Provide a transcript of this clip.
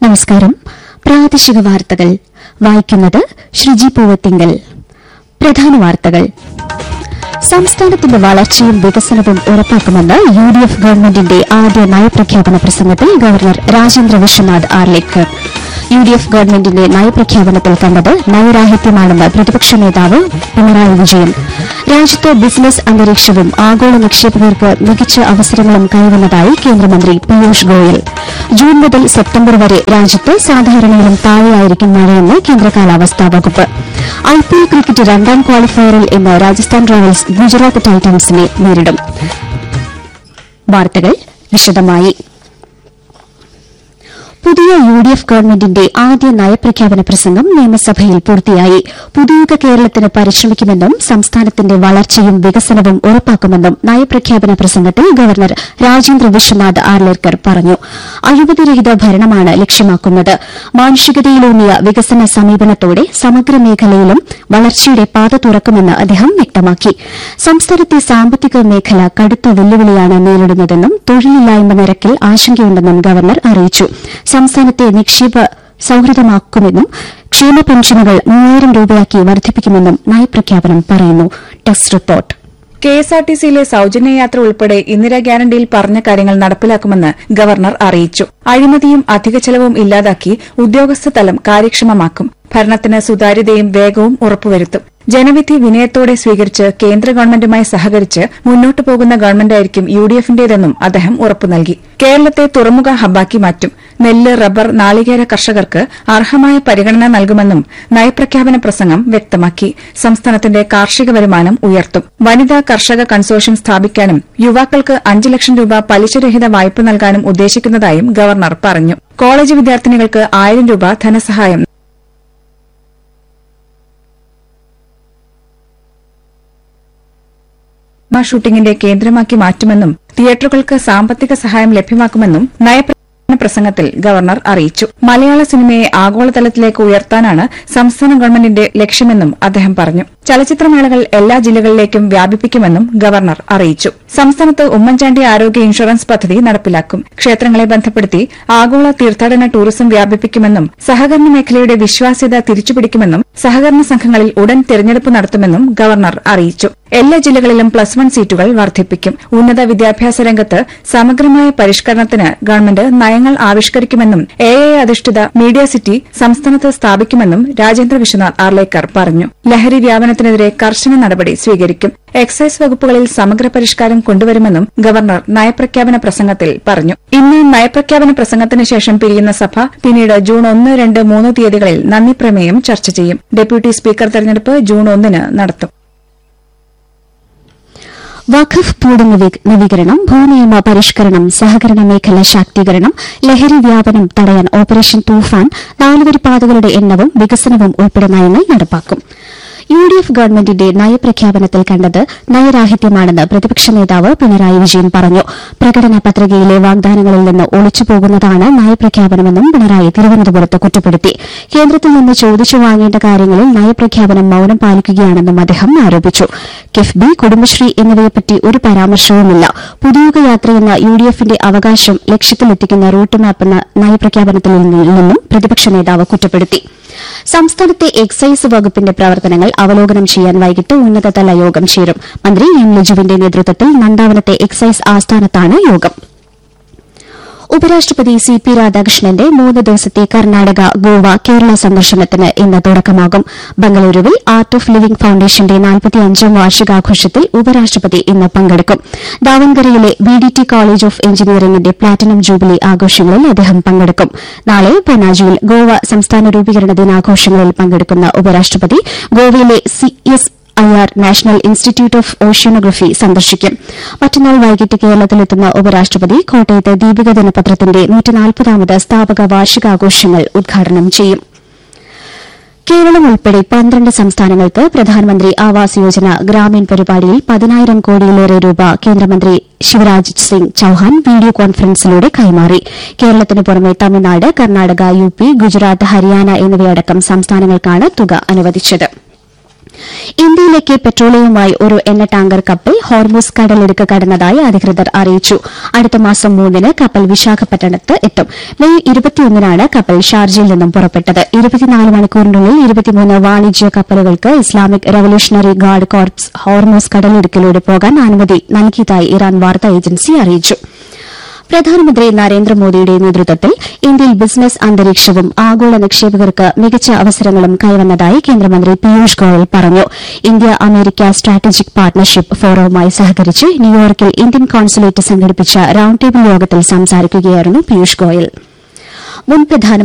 നമസ്കാരം പ്രാദേശിക വാർത്തകൾ വായിക്കുന്നത് ശ്രീജി പൂവത്തിങ്കൽ പ്രധാന വാർത്തകൾ സംസ്ഥാനത്തിന്റെ വളർച്ചയും വികസനവും ഉറപ്പാക്കുമെന്ന് യു ഡി എഫ് ഗവൺമെന്റിന്റെ ആദ്യ നയപ്രഖ്യാപന പ്രസംഗത്തിൽ governor Rajendra Vishwanath Arlekar U D F ഗവൺമെന്റിന്റെ നയപ്രഖ്യാപനത്തിൽ കണ്ടത് നയരാഹിത്യമാണെന്ന് പ്രതിപക്ഷ നേതാവ് പിണറായി വിജയൻ രാജ്യത്ത് ബിസിനസ് അന്തരീക്ഷവും ആഗോള നിക്ഷേപകർക്ക് മികച്ച അവസരങ്ങളും കൈവന്നതായി കേന്ദ്രമന്ത്രി പീയൂഷ് ഗോയൽ ജൂൺ മുതൽ സെപ്റ്റംബർ വരെ രാജ്യത്ത് സാധാരണയിലും താഴെയായിരിക്കും മഴയെന്ന് കേന്ദ്ര കാലാവസ്ഥാ വകുപ്പ് ഐപിഎൽ ക്രിക്കറ്റ് രണ്ടാം ക്വാളിഫയറിൽ ഇന്ന് രാജസ്ഥാൻ റോയൽസ് ഗുജറാത്ത് ടൈറ്റൻസിനെ നേരിടും വാർത്തകൾ വിശദമായി പുതിയ യു ഡി എഫ് ഗവൺമെന്റിന്റെ ആദ്യ നയപ്രഖ്യാപന പ്രസംഗം നിയമസഭയിൽ പൂർത്തിയായി പുതുയുഗ കേരളത്തിന് പരിശ്രമിക്കുമെന്നും സംസ്ഥാനത്തിന്റെ വളർച്ചയും വികസനവും ഉറപ്പാക്കുമെന്നും നയപ്രഖ്യാപന പ്രസംഗത്തിൽ ഗവർണർ രാജേന്ദ്ര വിശ്വനാഥ് ആർലേക്കർ പറഞ്ഞു അഴിമതിരഹിത ഭരണമാണ് ലക്ഷ്യമാക്കുന്നത് മാനുഷികതയിലൂന്നിയ വികസന സമീപനത്തോടെ സമഗ്ര മേഖലയിലും വളർച്ചയുടെ പാത തുറക്കുമെന്ന് അദ്ദേഹം വ്യക്തമാക്കി സംസ്ഥാനത്തെ സാമ്പത്തിക മേഖല കടുത്ത വെല്ലുവിളിയാണ് നേരിടുന്നതെന്നും തൊഴിലില്ലായ്മ നിരക്കിൽ ആശങ്കയുണ്ടെന്നും ഗവർണർ അറിയിച്ചു സംസ്ഥാനത്തെ നിക്ഷേപ സൌഹൃദമാക്കുമെന്നും ക്ഷേമ പെൻഷനുകൾ മൂവായിരം രൂപയാക്കി വർദ്ധിപ്പിക്കുമെന്നും നയപ്രഖ്യാപനം പറയുന്നു test report K S R T സിയിലെ സൌജന്യ യാത്ര ഉൾപ്പെടെ ഇന്ദിരാ ഗ്യാരണ്ടിയിൽ പറഞ്ഞ കാര്യങ്ങൾ നടപ്പിലാക്കുമെന്ന് ഗവർണർ അറിയിച്ചു അഴിമതിയും അധിക ചെലവും ഇല്ലാതാക്കി ഉദ്യോഗസ്ഥ തലം കാര്യക്ഷമമാക്കും ഭരണത്തിന് സുതാര്യതയും വേഗവും ഉറപ്പുവരുത്തും ജനവിധി വിനയത്തോടെ സ്വീകരിച്ച് കേന്ദ്ര ഗവൺമെന്റുമായി സഹകരിച്ച് മുന്നോട്ടു പോകുന്ന ഗവൺമെന്റായിരിക്കും യു ഡി എഫിന്റേതെന്നും അദ്ദേഹം ഉറപ്പു നൽകി കേരളത്തെ തുറമുഖ ഹബ്ബാക്കി മാറ്റും നെല്ല് റബ്ബർ നാളികേര കർഷകർക്ക് അർഹമായ പരിഗണന നൽകുമെന്നും നയപ്രഖ്യാപന പ്രസംഗം വ്യക്തമാക്കി സംസ്ഥാനത്തിന്റെ കാർഷിക വരുമാനം ഉയർത്തും വനിതാ കർഷക കൺസോർഷ്യം സ്ഥാപിക്കാനും യുവാക്കൾക്ക് അഞ്ച് ലക്ഷം രൂപ പലിശരഹിത വായ്പ നൽകാനും ഉദ്ദേശിക്കുന്നതായും ഗവർണർ പറഞ്ഞു കോളേജ് വിദ്യാർത്ഥിനികൾക്ക് ആയിരം രൂപ ധനസഹായം സിനിമാ ഷൂട്ടിംഗിന്റെ കേന്ദ്രമാക്കി മാറ്റുമെന്നും തിയേറ്ററുകൾക്ക് സാമ്പത്തിക സഹായം ലഭ്യമാക്കുമെന്നും നയപ്രഖ്യാപന പ്രസംഗത്തിൽ ഗവർണർ അറിയിച്ചു മലയാള സിനിമയെ ആഗോളതലത്തിലേക്ക് ഉയർത്താനാണ് സംസ്ഥാന ഗവൺമെന്റിന്റെ ലക്ഷ്യമെന്നും അദ്ദേഹം പറഞ്ഞു ചലച്ചിത്രമേളകൾ എല്ലാ ജില്ലകളിലേക്കും വ്യാപിപ്പിക്കുമെന്നും ഗവർണർ അറിയിച്ചു സംസ്ഥാനത്ത് ഉമ്മൻചാണ്ടി ആരോഗ്യ ഇൻഷുറൻസ് പദ്ധതി നടപ്പിലാക്കും ക്ഷേത്രങ്ങളെ ബന്ധപ്പെടുത്തി ആഗോള തീർത്ഥാടന ടൂറിസം വ്യാപിപ്പിക്കുമെന്നും സഹകരണ മേഖലയുടെ വിശ്വാസ്യത തിരിച്ചുപിടിക്കുമെന്നും സഹകരണ സംഘങ്ങളിൽ ഉടൻ തെരഞ്ഞെടുപ്പ് നടത്തുമെന്നും ഗവർണർ അറിയിച്ചു എല്ലാ ജില്ലകളിലും പ്ലസ് വൺ സീറ്റുകൾ വർദ്ധിപ്പിക്കും ഉന്നത വിദ്യാഭ്യാസ രംഗത്ത് സമഗ്രമായ പരിഷ്കരണത്തിന് ഗവൺമെന്റ് നയങ്ങൾ ആവിഷ്കരിക്കുമെന്നും എ ഐ അധിഷ്ഠിത മീഡിയ സിറ്റി സംസ്ഥാനത്ത് സ്ഥാപിക്കുമെന്നും രാജേന്ദ്ര വിശ്വനാഥ് ആർലേക്കർ പറഞ്ഞു ലഹരി വ്യാപനത്തിനെതിരെ കർശന നടപടി സ്വീകരിക്കും എക്സൈസ് വകുപ്പുകളിൽ സമഗ്ര പരിഷ്കാരം കൊണ്ടുവരുമെന്നും ഗവർണർ നയപ്രഖ്യാപന പ്രസംഗത്തിൽ പറഞ്ഞു ഇന്ന് നയപ്രഖ്യാപന പ്രസംഗത്തിന് ശേഷം പിരിയുന്ന സഭ പിന്നീട് ജൂൺ ഒന്ന് രണ്ട് മൂന്ന് തീയതികളിൽ നന്ദി പ്രമേയം ചർച്ച ചെയ്യും ഡെപ്യൂട്ടി സ്പീക്കർ തെരഞ്ഞെടുപ്പ് ജൂൺ ഒന്നിന് നടത്തും വഖഫ് ബോർഡ് നവീ- നവീകരണം ഭൂനിയമ പരിഷ്കരണം സഹകരണ മേഖല ശാക്തീകരണം ലഹരി വ്യാപനം തടയാൻ ഓപ്പറേഷൻ തൂഫാൻ നാലുവരി പാതകളുടെ എണ്ണവും വികസനവും ഉൾപ്പെടെ നയങ്ങൾ നടപ്പാക്കും യു ഡി എഫ് ഗവൺമെന്റിന്റെ നയപ്രഖ്യാപനത്തിൽ കണ്ടത് നയരാഹിത്യമാണെന്ന് പ്രതിപക്ഷ നേതാവ് പിണറായി വിജയൻ പറഞ്ഞു പ്രകടന പത്രികയിലെ വാഗ്ദാനങ്ങളിൽ നിന്ന് ഒളിച്ചുപോകുന്നതാണ് നയപ്രഖ്യാപനമെന്നും പിണറായി തിരുവനന്തപുരത്ത് കുറ്റപ്പെടുത്തി കേന്ദ്രത്തിൽ നിന്ന് ചോദിച്ചു വാങ്ങേണ്ട കാര്യങ്ങളിൽ നയപ്രഖ്യാപനം മൌനം പാലിക്കുകയാണെന്നും അദ്ദേഹം ആരോപിച്ചു കിഫ്ബി കുടുംബശ്രീ എന്നിവയെപ്പറ്റി ഒരു പരാമർശവുമില്ല പുതുയുഗ യാത്രയെന്ന യു ഡി എഫിന്റെ അവകാശം ലക്ഷ്യത്തിലെത്തിക്കുന്ന റൂട്ട് മാപ്പ് എന്ന നയപ്രഖ്യാപനത്തിൽ നിന്നും പ്രതിപക്ഷ നേതാവ് കുറ്റപ്പെടുത്തി സംസ്ഥാനത്തെ എക്സൈസ് വകുപ്പിന്റെ പ്രവർത്തനങ്ങൾ അവലോകനം ചെയ്യാൻ വൈകിട്ട് ഉന്നതതല യോഗം ചേരും മന്ത്രി എം ലിജുവിന്റെ നേതൃത്വത്തിൽ നന്ദാവനത്തെ എക്സൈസ് ആസ്ഥാനത്താണ് യോഗം ഉപരാഷ്ട്രപതി സി പി രാധാകൃഷ്ണന്റെ മൂന്ന് ദിവസത്തെ കർണാടക ഗോവ കേരള സന്ദർശനത്തിന് ഇന്ന് തുടക്കമാകും ബംഗളൂരുവിൽ ആർട്ട് ഓഫ് ലിവിംഗ് ഫൌണ്ടേഷന്റെ നാൽപ്പത്തിയഞ്ചാം വാർഷികാഘോഷത്തിൽ ഉപരാഷ്ട്രപതി ഇന്ന് പങ്കെടുക്കും ദാവൻകരയിലെ B D T college of എഞ്ചിനീയറിംഗിന്റെ പ്ലാറ്റിനം ജൂബിലി ആഘോഷങ്ങളിൽ അദ്ദേഹം പങ്കെടുക്കും നാളെ പനാജിയിൽ ഗോവ സംസ്ഥാന രൂപീകരണ ദിനാഘോഷങ്ങളിൽ പങ്കെടുക്കുന്ന ഉപരാഷ്ട്രപതി ഗോവയിലെ C S I R national institute of oceanography സന്ദർശിക്കും മറ്റന്നാൾ വൈകിട്ട് കേരളത്തിലെത്തുന്ന ഉപരാഷ്ട്രപതി കോട്ടയത്ത് ദീപിക ദിനപത്രത്തിന്റെ നൂറ്റിനാൽപ്പതാമത് സ്ഥാപക വാർഷികാഘോഷങ്ങൾ ഉദ്ഘാടനം ചെയ്യും കേരളം ഉൾപ്പെടെ പന്ത്രണ്ട് സംസ്ഥാനങ്ങൾക്ക് പ്രധാനമന്ത്രി ആവാസ് യോജന ഗ്രാമീൺ പരിപാടിയിൽ പതിനായിരം കോടിയിലേറെ രൂപ കേന്ദ്രമന്ത്രി ശിവരാജ് സിംഗ് ചൌഹാൻ വീഡിയോ കോൺഫറൻസിലൂടെ കൈമാറി കേരളത്തിന് പുറമെ തമിഴ്നാട് കർണാടക യു പി ഗുജറാത്ത് ഹരിയാന എന്നിവയടക്കം സംസ്ഥാനങ്ങൾക്കാണ് തുക അനുവദിച്ചത് ഇന്ത്യയിലേക്ക് പെട്രോളിയവുമായി ഒരു എണ്ണ ടാങ്കർ കപ്പൽ ഹോർമൂസ് കടലിടുക്ക് കടന്നതായി അധികൃതർ അറിയിച്ചു അടുത്ത മാസം മൂന്നിന് കപ്പൽ വിശാഖപട്ടണത്ത് എത്തും മെയ് ഇരുപത്തിയൊന്നിനാണ് കപ്പൽ ഷാർജയിൽ നിന്നും പുറപ്പെട്ടത് ഇരുപത്തിനാല് മണിക്കൂറിനുള്ളിൽ ഇരുപത്തിമൂന്ന് വാണിജ്യ കപ്പലുകൾക്ക് Islamic revolutionary guard corps Hormuz കടലിടുക്കിലൂടെ പോകാൻ അനുമതി നൽകിയതായി ഇറാൻ വാർത്താ ഏജൻസി അറിയിച്ചു പ്രധാനമന്ത്രി നരേന്ദ്രമോദിയുടെ നേതൃത്വത്തിൽ ഇന്ത്യയിൽ ബിസിനസ് അന്തരീക്ഷവും ആഗോള നിക്ഷേപകർക്ക് മികച്ച അവസരങ്ങളും കൈവന്നതായി കേന്ദ്രമന്ത്രി പീയൂഷ് ഗോയൽ പറഞ്ഞു ഇന്ത്യ അമേരിക്ക സ്ട്രാറ്റജിക് പാർട്ണർഷിപ്പ് ഫോറവുമായി സഹകരിച്ച് ന്യൂയോർക്കിൽ ഇന്ത്യൻ കോൺസുലേറ്റ് സംഘടിപ്പിച്ച റൌണ്ട് ടേബിൾ യോഗത്തിൽ സംസാരിക്കുകയായിരുന്നു പീയൂഷ് ഗോയൽ മുൻ പ്രധാനമന്ത്രി